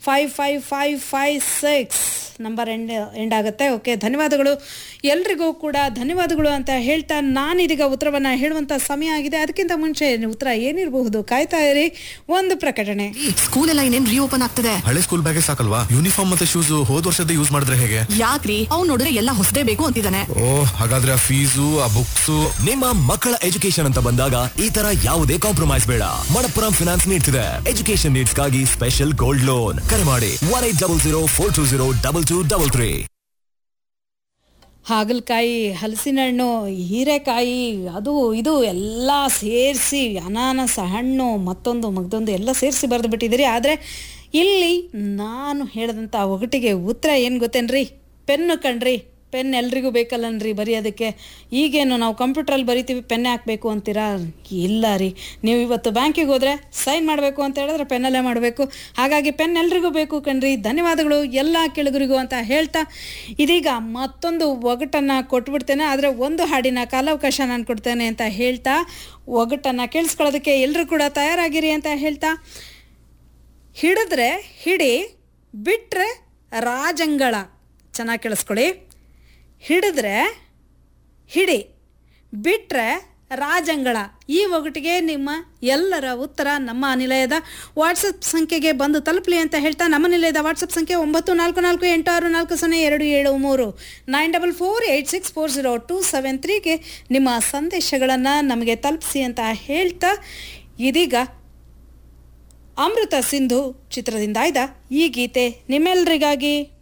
five five five five six number end end ಆಗುತ್ತೆ okay ಧನ್ಯವಾದಗಳು ಎಲ್ರಿಗೂ ಕೂಡ ಧನ್ಯವಾದಗಳು ಅಂತ ಹೇಳ್ತಾ ನಾನಿದೀಗ ಉತ್ತರವನ್ನು ಹೇಳುವಂಥ ಸಮಯ ಆಗಿದೆ ಅದಕ್ಕಿಂತ ಮುಂಚೆ ಉತ್ತರ ಏನಿರಬಹುದು ಕಾಯ್ತಾ ಇರಿ ಒಂದು ಪ್ರಕಟಣೆ ಸ್ಕೂಲ್ ಎಲ್ಲ ಇನ್ನೇನ್ ರೀಓಪನ್ ಆಗ್ತದೆ ಹಳೆ ಸ್ಕೂಲ್ ಬ್ಯಾಗೇ ಸಾಕಲ್ವಾ ಯೂನಿಫಾರ್ಮ್ ಮತ್ತೆ ಶೂಸ್ ಹೋದ್ ವರ್ಷದ ಯೂಸ್ ಮಾಡಿದ್ರೆ ಹೇಗೆ ಯಾಕ್ರಿ ಅವ್ನ್ ನೋಡಿದ್ರೆ ಎಲ್ಲ ಹೊಸದೇ ಬೇಕು ಅಂತಿದ್ದಾನೆ ಓ ಹಾಗಾದ್ರೆ ಆ ಫೀಸು ಆ ಬುಕ್ಸ್ ನಿಮ್ಮ ಮಕ್ಕಳ ಎಜುಕೇಶನ್ ಅಂತ ಬಂದಾಗ ಈ ತರ ಯಾವುದೇ ಕಾಂಪ್ರಮೈಸ್ ಬೇಡ ಮಣಪ್ಪುರಂ ಫಿನಾನ್ಸ್ ನೀಡ್ತಿದೆ ಎಜುಕೇಶನ್ ನೀಡ್ಸ್ಗಾಗಿ ಸ್ಪೆಷಲ್ ಗೋಲ್ಡ್ ಲೋನ್ ಕರೆ ಮಾಡಿ one eight double zero four two zero double two double three ಹಾಗಲಕಾಯಿ ಹಲಸಿನ ಹಣ್ಣು ಹೀರೆಕಾಯಿ ಅದು ಇದು ಎಲ್ಲ ಸೇರಿಸಿ ಅನಾನಸ ಹಣ್ಣು ಮತ್ತೊಂದು ಮಗದೊಂದು ಎಲ್ಲ ಸೇರಿಸಿ ಬರೆದು ಬಿಟ್ಟಿದ್ದೀರಿ ಆದರೆ ಇಲ್ಲಿ ನಾನು ಹೇಳಿದಂಥ ಒಗಟಿಗೆ ಉತ್ತರ ಏನು ಗೊತ್ತೇನ್ರಿ ಪೆನ್ನು ಕಣ್ರಿ ಪೆನ್ ಎಲ್ರಿಗೂ ಬೇಕಲ್ಲನ್ರಿ ಬರೆಯೋದಕ್ಕೆ ಈಗೇನು ನಾವು ಕಂಪ್ಯೂಟ್ರಲ್ಲಿ ಬರಿತೀವಿ ಪೆನ್ನೇ ಹಾಕಬೇಕು ಅಂತೀರಾ ಇಲ್ಲ ರೀ ನೀವು ಇವತ್ತು ಬ್ಯಾಂಕಿಗೆ ಹೋದರೆ ಸೈನ್ ಮಾಡಬೇಕು ಅಂತ ಹೇಳಿದ್ರೆ ಪೆನ್ನಲ್ಲೇ ಮಾಡಬೇಕು ಹಾಗಾಗಿ ಪೆನ್ ಎಲ್ರಿಗೂ ಬೇಕು ಕಣ್ರಿ ಧನ್ಯವಾದಗಳು ಎಲ್ಲ ಕೆಳಗರಿಗೂ ಅಂತ ಹೇಳ್ತಾ ಇದೀಗ ಮತ್ತೊಂದು ಒಗಟನ್ನು ಕೊಟ್ಬಿಡ್ತೇನೆ ಆದರೆ ಒಂದು ಹಾಡಿನ ಕಾಲಾವಕಾಶ ನಾನು ಕೊಡ್ತೇನೆ ಅಂತ ಹೇಳ್ತಾ ಒಗಟನ್ನು ಕೇಳಿಸ್ಕೊಳ್ಳೋದಕ್ಕೆ ಎಲ್ಲರೂ ಕೂಡ ತಯಾರಾಗಿರಿ ಅಂತ ಹೇಳ್ತಾ ಹಿಡಿದ್ರೆ ಹಿಡಿ ಬಿಟ್ಟರೆ ರಾಜಂಗಳ ಚೆನ್ನಾಗಿ ಕೇಳಿಸ್ಕೊಳ್ಳಿ ಹಿಡಿದ್ರೆ ಹಿಡಿ ಬಿಟ್ಟರೆ ರಾಜಂಗಳ ಈ ಒಗಟಿಗೆ ನಿಮ್ಮ ಎಲ್ಲರ ಉತ್ತರ ನಮ್ಮ ನಿಲಯದ ವಾಟ್ಸಪ್ ಸಂಖ್ಯೆಗೆ ಬಂದು ತಲುಪಲಿ ಅಂತ ಹೇಳ್ತಾ ನಮ್ಮ ನಿಲಯದ ವಾಟ್ಸಪ್ ಸಂಖ್ಯೆ ಒಂಬತ್ತು ನಾಲ್ಕು ನಾಲ್ಕು ಎಂಟು ಆರು ನಾಲ್ಕು ಸೊನ್ನೆ ಎರಡು ಏಳು ಮೂರು nine double four eight six four zero two seven ತ್ರೀಗೆ ನಿಮ್ಮ ಸಂದೇಶಗಳನ್ನು ನಮಗೆ ತಲುಪಿಸಿ ಅಂತ ಹೇಳ್ತಾ ಇದೀಗ ಅಮೃತ ಸಿಂಧು ಚಿತ್ರದಿಂದ ಆಯ್ದ ಈ ಗೀತೆ ನಿಮ್ಮೆಲ್ಲರಿಗಾಗಿ